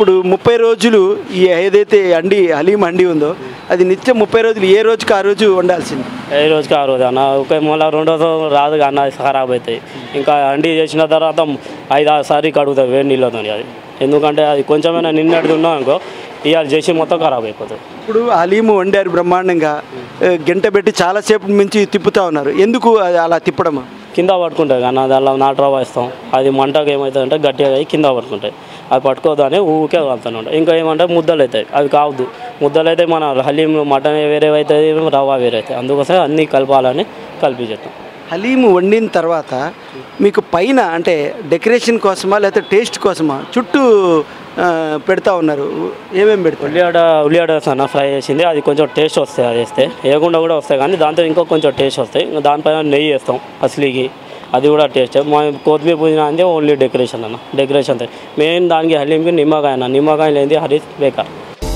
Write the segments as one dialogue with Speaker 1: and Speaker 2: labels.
Speaker 1: ఇప్పుడు ముప్పై రోజులు ఈ ఏదైతే అండి హలీం అండి ఉందో అది నిత్యం ముప్పై రోజులు ఏ రోజుకి ఆ రోజు వండాల్సింది
Speaker 2: ఏ రోజుకి ఆ రోజు అన్న ఒక మళ్ళీ రెండో రోజు రాదు అన్న ఖరాబ్ అవుతాయి ఇంకా అండి చేసిన తర్వాత ఐదు ఆరు సారి కడుగుతాయి వేడి నీళ్ళతో అది ఎందుకంటే అది కొంచెమైనా నిన్నటిది ఉన్నాం అనుకో ఇవాళ చేసి మొత్తం ఖరాబ్ అయిపోతుంది
Speaker 1: ఇప్పుడు హలీము వండారు బ్రహ్మాండంగా ఏ, గంట పెట్టి చాలాసేపు మించి తిప్పుతా ఉన్నారు ఎందుకు అది అలా తిప్పడం
Speaker 2: కింద పట్టుకుంటాయి కానీ దానిలో నాటు రవ్వ వేస్తాం అది మంటకు ఏమవుతుందంటే గట్టిగా అయ్యి కింద పట్టుకుంటాయి అది పట్టుకోదని ఊరికే వెళ్తూనే ఉంటాయి ఇంకా ఏమంటే ముద్దలు అవుతాయి అవి కావద్దు ముద్దలు అయితే మన హలీం మటన్ వేరే అవుతుంది రవ్వ వేరే అవుతాయి అందుకోసం అన్నీ కలపాలని కలిపి చెప్తాం
Speaker 1: హలీము వండిన తర్వాత మీకు పైన అంటే డెకరేషన్ కోసమా లేకపోతే టేస్ట్ కోసమా చుట్టూ ఆ, పెడతా ఉన్నారు ఏమేమి పెడతారు
Speaker 2: ఉల్లిగడ్డ ఉల్లిగడ్డ సన్న ఫ్రై చేసింది అది కొంచెం టేస్ట్ వస్తాయి అది వేస్తే వేయకుండా కూడా వస్తాయి కానీ దాంతో ఇంకో కొంచెం టేస్ట్ వస్తాయి ఇంకా దానిపైన నెయ్యి వేస్తాం అసలుకి అది కూడా టేస్ట్ మా కొత్తిమీర పుదీనా అంటే ఓన్లీ డెకరేషన్ అన్న డెకరేషన్ మెయిన్ దానికి హలీంకి నిమ్మకాయ అన్న నిమ్మకాయ లేనిది హరీ బేకార్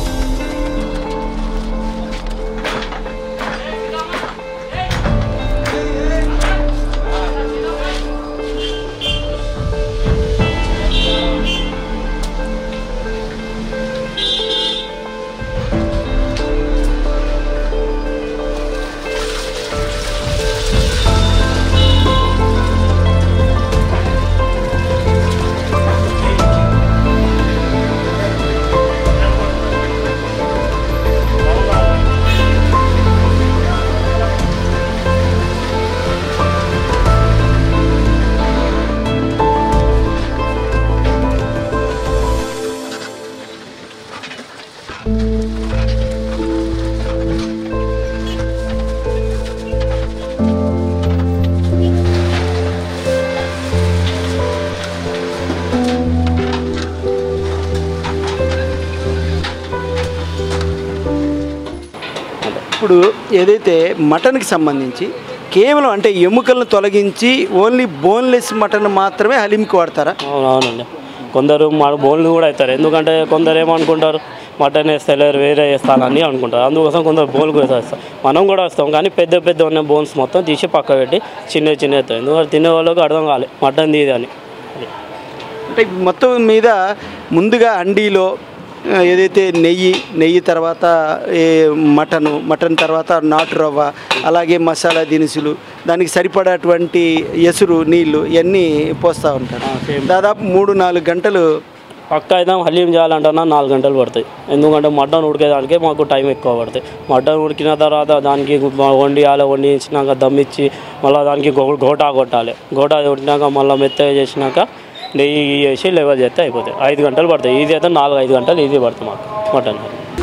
Speaker 1: ఇప్పుడు ఏదైతే మటన్కి సంబంధించి కేవలం అంటే ఎముకలను తొలగించి ఓన్లీ బోన్లెస్ మటన్ మాత్రమే హలీంకి వాడతారా
Speaker 2: అవునవునండి కొందరు మన బోన్లు కూడా అవుతారు ఎందుకంటే కొందరు ఏమనుకుంటారు మటన్ వేస్తలేరు వేరే వేస్తానని అనుకుంటారు అందుకోసం కొందరు బోన్ కూడా వేస్తాం మనం కూడా వేస్తాం కానీ పెద్ద పెద్ద ఉన్న బోన్స్ మొత్తం తీసి పక్క పెట్టి చిన్న చిన్న వేస్తాం ఎందుకంటే తినే వాళ్ళకి అర్థం కాలే మటన్ తీది అని అది.
Speaker 1: అంటే మొత్తం మీద ముందుగా అండీలో ఆ, ఏదైతే నెయ్యి నెయ్యి తర్వాత ఏ మటను మటన్ తర్వాత నాటు రవ్వ అలాగే మసాలా దినుసులు దానికి సరిపడేటువంటి ఎసురు నీళ్లు ఇవన్నీ పోస్తూ ఉంటారు
Speaker 2: ఆ, same.
Speaker 1: దాదాపు మూడు నాలుగు గంటలు
Speaker 2: పక్క అయితే హలీం చేయాలంటన్నా నాలుగు గంటలు పడతాయి ఎందుకంటే మటన్ ఉడికేదానికి మాకు టైం ఎక్కువ పడుతుంది మటన్ ఉడికిన తర్వాత దానికి వండియాలి వండించినాక దమ్మిచ్చి మళ్ళీ దానికి గో- గోటా కొట్టాలి గోటా కొట్టినాక మళ్ళీ మెత్తగా చేసినాక నెయ్యి గియ్యి వేసి లెవెల్ చేస్తే అయిపోతాయి ఐదు గంటలు పడతాయి ఈజీ అయితే నాలుగు ఐదు గంటలు ఈజీ పడుతుంది మాకు మటన్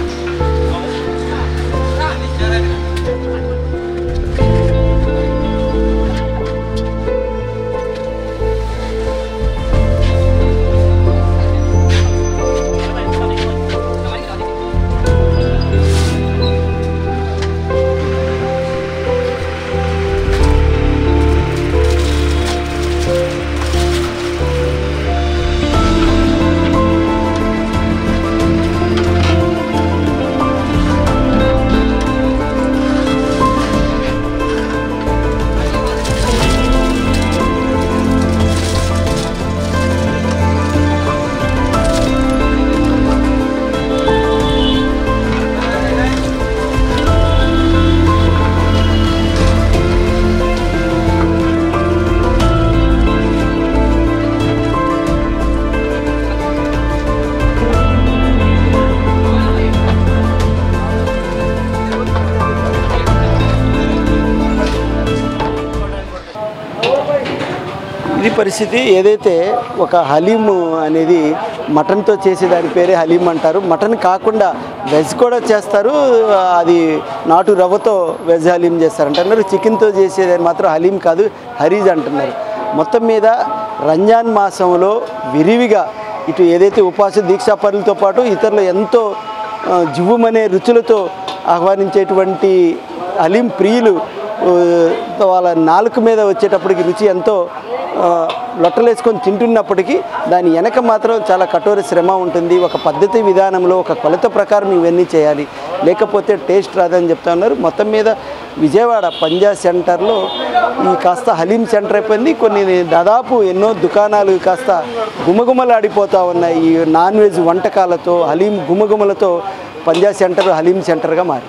Speaker 1: ఇది పరిస్థితి ఏదైతే ఒక హలీం అనేది మటన్తో చేసే దాని పేరే హలీం అంటారు మటన్ కాకుండా వెజ్ కూడా చేస్తారు అది నాటు రవ్వతో వెజ్ హలీం చేస్తారు అంటున్నారు చికెన్తో చేసేది మాత్రం హలీం కాదు హరీజ్ అంటున్నారు మొత్తం మీద రంజాన్ మాసంలో విరివిగా ఇటు ఏదైతే ఉపాస దీక్షా పనులతో పాటు ఇతరులు ఎంతో ఆ, జివ్వుమనే రుచులతో ఆహ్వానించేటువంటి హలీం ప్రియులు ఆ, వాళ్ళ నాలుక మీద వచ్చేటప్పటికి రుచి ఎంతో ఆ, లొట్టలేసుకొని తింటున్నప్పటికీ దాని వెనక మాత్రం చాలా కఠోర శ్రమ ఉంటుంది ఒక పద్ధతి విధానంలో ఒక కొలత ప్రకారం ఇవన్నీ చేయాలి లేకపోతే టేస్ట్ రాదని చెప్తా ఉన్నారు మొత్తం మీద విజయవాడ పంజా సెంటర్లో ఈ కాస్త హలీం సెంటర్ అయిపోయింది కొన్ని దాదాపు ఎన్నో దుకాణాలు కాస్త గుమగుమలాడిపోతూ ఉన్నాయి ఈ నాన్ వెజ్ వంటకాలతో హలీం గుమగుమలతో పంజా సెంటర్ హలీం సెంటర్గా మారి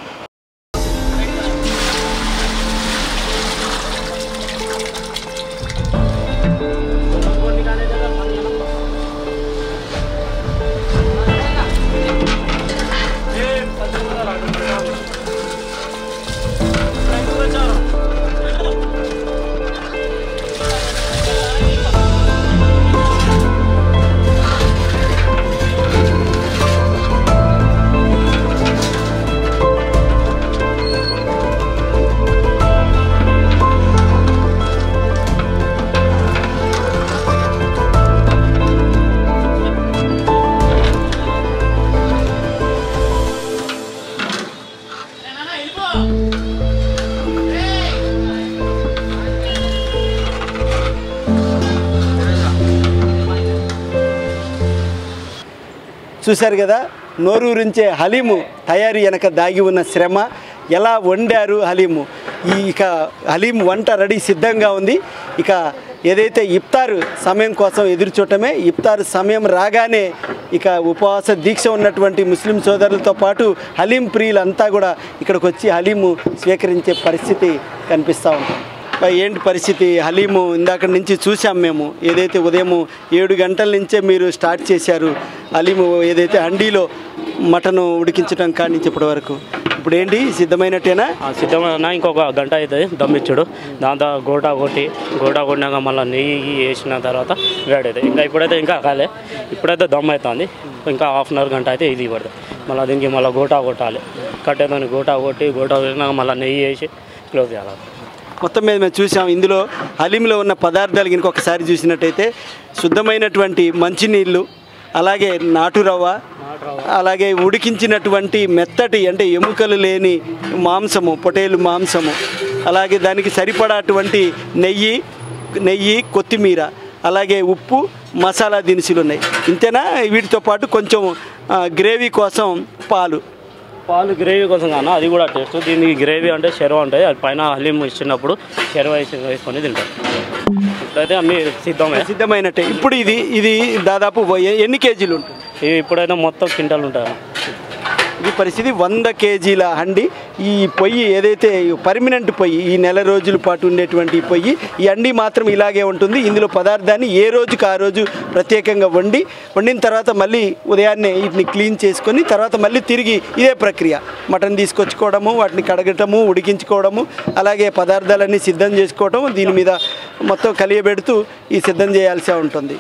Speaker 1: చూశారు కదా నోరూరించే హలీము తయారీ వెనక దాగి ఉన్న శ్రమ ఎలా వండారు హలీము ఈ ఇక హలీం వంట రెడీ సిద్ధంగా ఉంది ఇక ఏదైతే ఇఫ్తారు సమయం కోసం ఎదురు చూడటమే ఇఫ్తారు సమయం రాగానే ఇక ఉపవాస దీక్ష ఉన్నటువంటి ముస్లిం సోదరులతో పాటు హలీం ప్రియులంతా కూడా ఇక్కడికి వచ్చి హలీము స్వీకరించే పరిస్థితి కనిపిస్తూ ఉంటుంది మరి ఏంటి పరిస్థితి హలీము ఇందాక నుంచి చూసాం మేము ఏదైతే ఉదయం ఏడు గంటల నుంచే మీరు స్టార్ట్ చేశారు హలీము ఏదైతే హండీలో మటన్ ఉడికించడం కాడి నుంచి ఇప్పటి వరకు ఇప్పుడు ఏంటి సిద్ధమైనట్టేనా
Speaker 2: ఆ సిద్ధమైన ఇంకొక గంట అవుతుంది దమ్మిచ్చుడు దాంతో గోటా కొట్టి గోటా కొట్టినాక మళ్ళీ నెయ్యి వేసిన తర్వాత వేడి అవుతుంది ఇంకా ఇప్పుడైతే ఇంకా కాలే ఇప్పుడైతే దమ్ అవుతుంది ఇంకా హాఫ్ అన్ అవర్ గంట అయితే ఇది పడుతుంది మళ్ళీ దీనికి మళ్ళీ గోటా కొట్టాలి కట్టేదాన్ని గోటా కొట్టి గోటా కొట్టినాక మళ్ళీ నెయ్యి వేసి క్లోజ్ చేయాలి
Speaker 1: మొత్తం మీద మేము చూసాం ఇందులో హలీంలో ఉన్న పదార్థాలు కనుక ఒకసారి చూసినట్టయితే శుద్ధమైనటువంటి మంచినీళ్ళు అలాగే నాటు రవ్వ అలాగే ఉడికించినటువంటి మెత్తటి అంటే ఎముకలు లేని మాంసము పొటేలు మాంసము అలాగే దానికి సరిపడాటువంటి నెయ్యి నెయ్యి కొత్తిమీర అలాగే ఉప్పు మసాలా దినుసులు ఉన్నాయి ఇంతేనా వీటితో పాటు కొంచెం ఆ, గ్రేవీ కోసం పాలు
Speaker 2: పాలు గ్రేవీ కోసం కానా అది కూడా టేస్ట్ దీనికి గ్రేవీ అంటే షెరవ ఉంటుంది అది పైన హలీం ఇచ్చినప్పుడు షెరవ వేసి వేసుకొని తింటారు ఇప్పుడైతే అన్నీ సిద్ధమే
Speaker 1: సిద్ధమైనట్టే ఇప్పుడు ఇది ఇది దాదాపు ఎ- ఎన్ని కేజీలు ఉంటుంది
Speaker 2: ఇవి ఇప్పుడైతే మొత్తం క్వింటాలు ఉంటాయి
Speaker 1: ఇది పరిస్థితి వంద కేజీల హండి ఈ పొయ్యి ఏదైతే పర్మనెంట్ పొయ్యి ఈ నెల రోజుల పాటు ఉండేటువంటి ఈ పొయ్యి ఈ హండి మాత్రం ఇలాగే ఉంటుంది ఇందులో పదార్థాన్ని ఏ రోజుకి ఆ రోజు ప్రత్యేకంగా వండి వండిన తర్వాత మళ్ళీ ఉదయాన్నే వీటిని క్లీన్ చేసుకొని తర్వాత మళ్ళీ తిరిగి ఇదే ప్రక్రియ మటన్ తీసుకొచ్చుకోవడము వాటిని కడగటము ఉడికించుకోవడము అలాగే పదార్థాలన్నీ సిద్ధం చేసుకోవడం దీని మీద మొత్తం కలియబెడుతూ ఈ సిద్ధం చేయాల్సి ఉంటుంది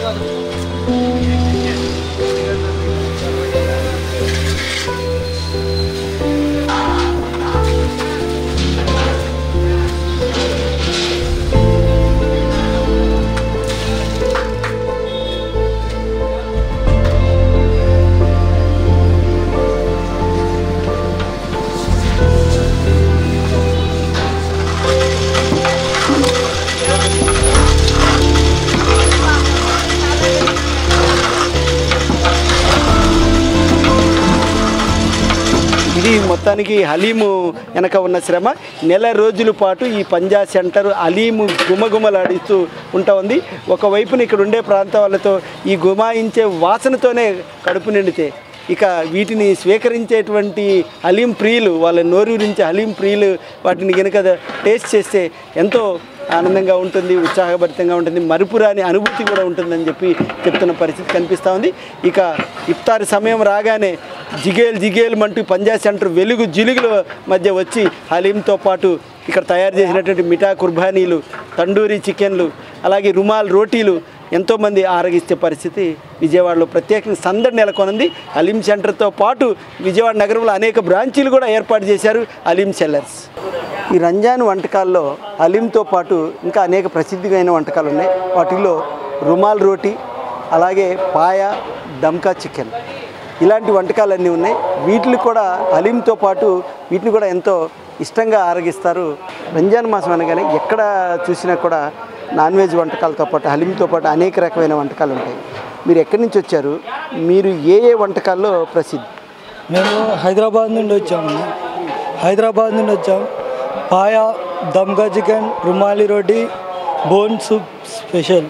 Speaker 1: ఇది మొత్తానికి హలీము వెనక ఉన్న శ్రమ నెల రోజుల పాటు ఈ పంజా సెంటర్ హలీము గుమగుమలాడిస్తూ ఉంటా ఉంది ఒకవైపున ఇక్కడ ఉండే ప్రాంతం వాళ్ళతో ఈ గుమాయించే వాసనతోనే కడుపు నిండితే ఇక వీటిని స్వీకరించేటువంటి హలీం ప్రియులు వాళ్ళ నోరూరించే హలీం ప్రియులు వాటిని కనుక టేస్ట్ చేస్తే ఎంతో ఆనందంగా ఉంటుంది ఉత్సాహభరితంగా ఉంటుంది మరుపురాని అనుభూతి కూడా ఉంటుందని చెప్పి చెప్తున్న పరిస్థితి కనిపిస్తూ ఉంది ఇక ఇఫ్తార్ సమయం రాగానే జిగేల్ జిగేల్ మంటూ పంజా సెంటర్ వెలుగు జిలుగుల మధ్య వచ్చి హలీంతో పాటు ఇక్కడ తయారు చేసినటువంటి మిఠా కుర్బానీలు తండూరి చికెన్లు అలాగే రుమాల్ రోటీలు ఎంతోమంది ఆరగిస్తే పరిస్థితి విజయవాడలో ప్రత్యేకంగా సందడి నెలకొనుంది హలీం సెంటర్తో పాటు విజయవాడ నగరంలో అనేక బ్రాంచీలు కూడా ఏర్పాటు చేశారు హలీం సెల్లర్స్ ఈ రంజాన్ వంటకాల్లో హలీంతో పాటు ఇంకా అనేక ప్రసిద్ధిమైన వంటకాలు ఉన్నాయి వాటిల్లో రుమాల్ రోటీ అలాగే పాయ దమ్కా చికెన్ ఇలాంటి వంటకాలన్నీ ఉన్నాయి వీటిని కూడా హలీంతో పాటు వీటిని కూడా ఎంతో ఇష్టంగా ఆరగిస్తారు రంజాన్ మాసం అనగానే ఎక్కడ చూసినా కూడా నాన్ వెజ్ వంటకాలతో పాటు హలీంతో పాటు అనేక రకమైన వంటకాలు ఉంటాయి మీరు ఎక్కడి నుంచి వచ్చారు మీరు ఏ ఏ వంటకాల్లో ప్రసిద్ధి
Speaker 3: మేము హైదరాబాద్ నుండి వచ్చాము హైదరాబాద్ నుండి వచ్చాం పాయా దమ్గా chicken rumali roti bone soup special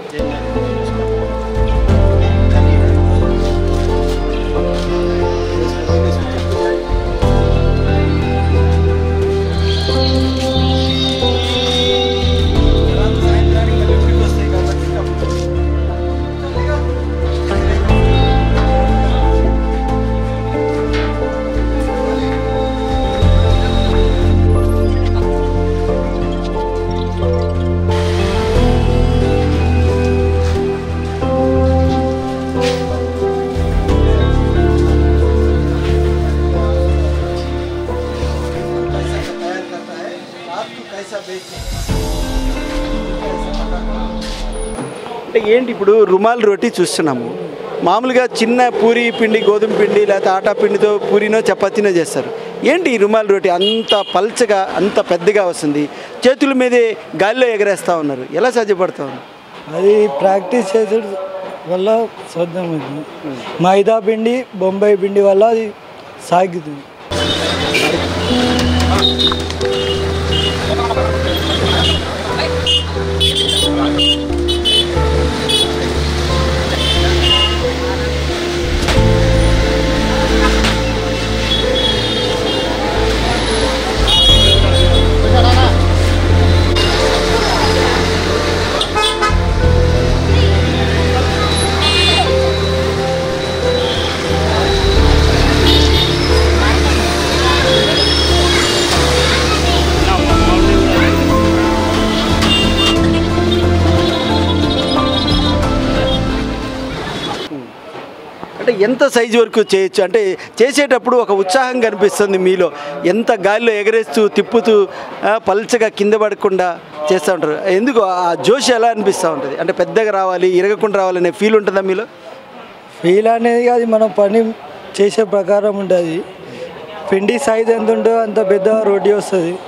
Speaker 1: అంటే ఏంటి ఇప్పుడు రుమాల్ రోటీ చూస్తున్నాము మామూలుగా చిన్న పూరి పిండి గోధుమ పిండి లేకపోతే ఆటా పిండితో పూరినో చపాతీనో చేస్తారు ఏంటి ఈ రుమాల్ రోటీ అంత పల్చగా అంత పెద్దగా వస్తుంది చేతుల మీదే గాలిలో ఎగరేస్తూ ఉన్నారు ఎలా సాధ్యపడతా ఉన్నారు
Speaker 3: అది ప్రాక్టీస్ చేసే వల్ల సాధ్యమైంది మైదా పిండి బొంబాయి పిండి వల్ల అది సాగుతుంది
Speaker 1: అంటే ఎంత సైజు వరకు చేయొచ్చు అంటే చేసేటప్పుడు ఒక ఉత్సాహం కనిపిస్తుంది మీలో ఎంత గాలిలో ఎగరేస్తూ తిప్పుతూ ఆ, పల్చగా కింద పడకుండా చేస్తూ ఉంటారు ఎందుకు ఆ జోష్ ఎలా అనిపిస్తూ ఉంటుంది అంటే పెద్దగా రావాలి ఇరగకుండా రావాలనే ఫీల్ ఉంటుందా మీలో
Speaker 3: ఫీల్ అనేది అది మనం పని చేసే ప్రకారం ఉంటుంది పిండి సైజ్ ఎంత ఉంటుందో అంత పెద్ద రోటీ వస్తుంది